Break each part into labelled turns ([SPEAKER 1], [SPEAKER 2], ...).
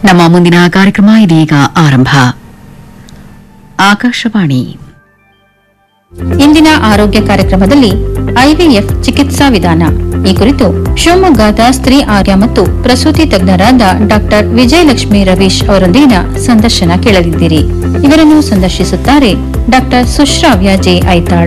[SPEAKER 1] ನಮ್ಮ ಮುಂದಿನ ಕಾರ್ಯಕ್ರಮ ಇದೀಗ ಆರಂಭ ಆಕಾಶವಾಣಿ
[SPEAKER 2] ಇಂದಿನ ಆರೋಗ್ಯ ಕಾರ್ಯಕ್ರಮದಲ್ಲಿ ಐವಿಎಫ್ ಚಿಕಿತ್ಸಾ ವಿಧಾನ ಈ ಕುರಿತು ಶಿವಮೊಗ್ಗದ ಸ್ತ್ರೀ ಆರ್ಯ ಮತ್ತು ಪ್ರಸೂತಿ ತಜ್ಞರಾದ ಡಾಕ್ಟರ್ ವಿಜಯಲಕ್ಷ್ಮಿ ರವೀಶ್ ಅವರೊಂದಿಗಿನ ಸಂದರ್ಶನ ಕೇಳಲಿದ್ದೀರಿ ಇವರನ್ನು ಸಂದರ್ಶಿಸುತ್ತಾರೆ ಡಾಕ್ಟರ್ ಸುಶ್ರಾವ್ಯ ಜೆ ಐತಾಳ್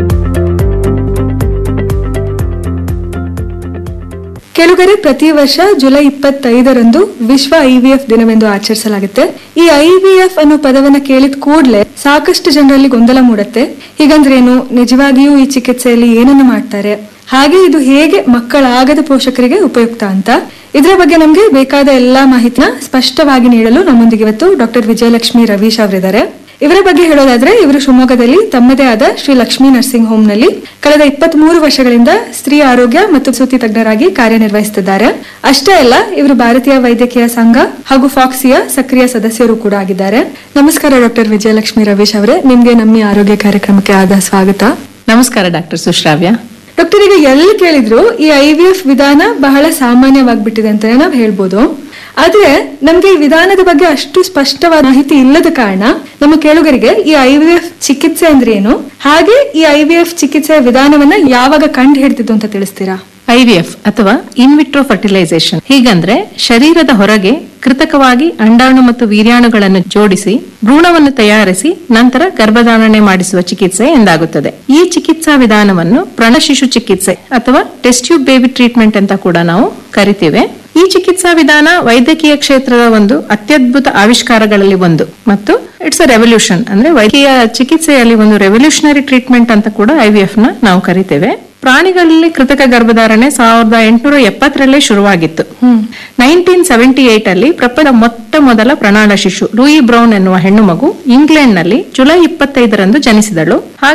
[SPEAKER 3] ಕೆಳಗರೆ ಪ್ರತಿ ವರ್ಷ ಜುಲೈ ಇಪ್ಪತ್ತೈದರಂದು ವಿಶ್ವ ಐವಿಎಫ್ ದಿನವೆಂದು ಆಚರಿಸಲಾಗುತ್ತೆ ಈ ಐವಿಎಫ್ ಅನ್ನೋ ಪದವನ್ನ ಕೇಳಿದ ಕೂಡಲೇ ಸಾಕಷ್ಟು ಜನರಲ್ಲಿ ಗೊಂದಲ ಮೂಡುತ್ತೆ ಹೀಗಂದ್ರೇನು ನಿಜವಾಗಿಯೂ ಈ ಚಿಕಿತ್ಸೆಯಲ್ಲಿ ಏನನ್ನು ಮಾಡ್ತಾರೆ ಹಾಗೆ ಇದು ಹೇಗೆ ಮಕ್ಕಳಾಗದ ಪೋಷಕರಿಗೆ ಉಪಯುಕ್ತ ಅಂತ ಇದರ ಬಗ್ಗೆ ನಮಗೆ ಬೇಕಾದ ಎಲ್ಲಾ ಮಾಹಿತಿನ ಸ್ಪಷ್ಟವಾಗಿ ನೀಡಲು ನಮ್ಮೊಂದಿಗೆ ಇವತ್ತು ಡಾಕ್ಟರ್ ವಿಜಯಲಕ್ಷ್ಮಿ ರವೀಶ್ ಅವರಿದ್ದಾರೆ ಇವರ ಬಗ್ಗೆ ಹೇಳೋದಾದ್ರೆ ಇವರು ಶಿವಮೊಗ್ಗದಲ್ಲಿ ತಮ್ಮದೇ ಆದ ಶ್ರೀ ಲಕ್ಷ್ಮೀ ನರ್ಸಿಂಗ್ ಹೋಮ್ ನಲ್ಲಿ ಕಳೆದ ಇಪ್ಪತ್ತ್ ಮೂರು ವರ್ಷಗಳಿಂದ ಸ್ತ್ರೀ ಆರೋಗ್ಯ ಮತ್ತು ಸುತ್ತಿ ತಜ್ಞರಾಗಿ ಕಾರ್ಯನಿರ್ವಹಿಸುತ್ತಿದ್ದಾರೆ ಅಷ್ಟೇ ಅಲ್ಲ ಇವರು ಭಾರತೀಯ ವೈದ್ಯಕೀಯ ಸಂಘ ಹಾಗೂ ಫಾಕ್ಸಿಯ ಸಕ್ರಿಯ ಸದಸ್ಯರು ಕೂಡ ಆಗಿದ್ದಾರೆ ನಮಸ್ಕಾರ ಡಾಕ್ಟರ್ ವಿಜಯಲಕ್ಷ್ಮಿ ರವೀಶ್ ಅವರೇ ನಿಮ್ಗೆ ನಮ್ಮ ಈ ಆರೋಗ್ಯ ಕಾರ್ಯಕ್ರಮಕ್ಕೆ ಆದ ಸ್ವಾಗತ
[SPEAKER 4] ನಮಸ್ಕಾರ ಡಾಕ್ಟರ್ ಸುಶ್ರಾವ್ಯ
[SPEAKER 3] ಡಾಕ್ಟರ್ ಈಗ ಎಲ್ಲಿ ಕೇಳಿದ್ರು ಈ ಐವಿಎಫ್ ವಿಧಾನ ಬಹಳ ಸಾಮಾನ್ಯವಾಗ್ಬಿಟ್ಟಿದೆ ಅಂತಾನೆ ನಾವು ಹೇಳ್ಬೋದು ಆದ್ರೆ ನಮ್ಗೆ ಈ ವಿಧಾನದ ಬಗ್ಗೆ ಅಷ್ಟು ಸ್ಪಷ್ಟವಾದ ಮಾಹಿತಿ ಇಲ್ಲದ ಕಾರಣ ನಮ್ಮ ಕೇಳುಗರಿಗೆ ಈ ಐವಿಎಫ್ ಚಿಕಿತ್ಸೆ ಅಂದ್ರೆ ಏನು ಹಾಗೆ ಈ ಐವಿಎಫ್ ಚಿಕಿತ್ಸೆಯ ವಿಧಾನವನ್ನ ಯಾವಾಗ ಕಂಡು ಹಿಡಿದಿದ್ದು ಅಂತ ತಿಳಿಸ್ತೀರಾ
[SPEAKER 4] ಐವಿಎಫ್ ಅಥವಾ ಇನ್ವಿಟ್ರೋ ಫರ್ಟಿಲೈಸೇಷನ್ ಹೀಗಂದ್ರೆ ಶರೀರದ ಹೊರಗೆ ಕೃತಕವಾಗಿ ಅಂಡಾಣು ಮತ್ತು ವೀರ್ಯಾಣುಗಳನ್ನು ಜೋಡಿಸಿ ಭ್ರೂಣವನ್ನು ತಯಾರಿಸಿ ನಂತರ ಗರ್ಭಧಾರಣೆ ಮಾಡಿಸುವ ಚಿಕಿತ್ಸೆ ಎಂದಾಗುತ್ತದೆ ಈ ಚಿಕಿತ್ಸಾ ವಿಧಾನವನ್ನು ಪ್ರಣಶಿಶು ಚಿಕಿತ್ಸೆ ಅಥವಾ ಟೆಸ್ಟ್ ಟ್ಯೂಬ್ ಬೇಬಿ ಟ್ರೀಟ್ಮೆಂಟ್ ಅಂತ ಕೂಡ ನಾವು ಕರಿತೇವೆ ಈ ಚಿಕಿತ್ಸಾ ವಿಧಾನ ವೈದ್ಯಕೀಯ ಕ್ಷೇತ್ರದ ಒಂದು ಅತ್ಯದ್ಭುತ ಆವಿಷ್ಕಾರಗಳಲ್ಲಿ ಒಂದು ಮತ್ತು ಇಟ್ಸ್ ಅ ರೆವಲ್ಯೂಷನ್ ಅಂದ್ರೆ ವೈದ್ಯಕೀಯ ಚಿಕಿತ್ಸೆಯಲ್ಲಿ ಒಂದು ರೆವಲ್ಯೂಷನರಿ ಟ್ರೀಟ್ಮೆಂಟ್ ಅಂತ ಕೂಡ ಐವಿಎಫ್ ನ ನಾವು ಕರಿತೇವೆ ಪ್ರಾಣಿಗಳಲ್ಲಿ ಕೃತಕ ಗರ್ಭಧಾರಣೆ ಸಾವಿರದ ಎಂಟುನೂರ ಎಪ್ಪತ್ತರಲ್ಲೇ ಶುರುವಾಗಿತ್ತು ನೈನ್ಟೀನ್ ಸೆವೆಂಟಿ ಏಟ್ ಅಲ್ಲಿ ಪ್ರಪಂಚದ ಮೊಟ್ಟ ಮೊದಲ ಪ್ರಣಾಳ ಶಿಶು ಲೂಯಿ ಬ್ರೌನ್ ಎನ್ನುವ ಹೆಣ್ಣು ಮಗು ಇಂಗ್ಲೆಂಡ್ ನಲ್ಲಿ ಜುಲೈ ಇಪ್ಪತ್ತೈದರಂದು ಜನಿಸಿದಳು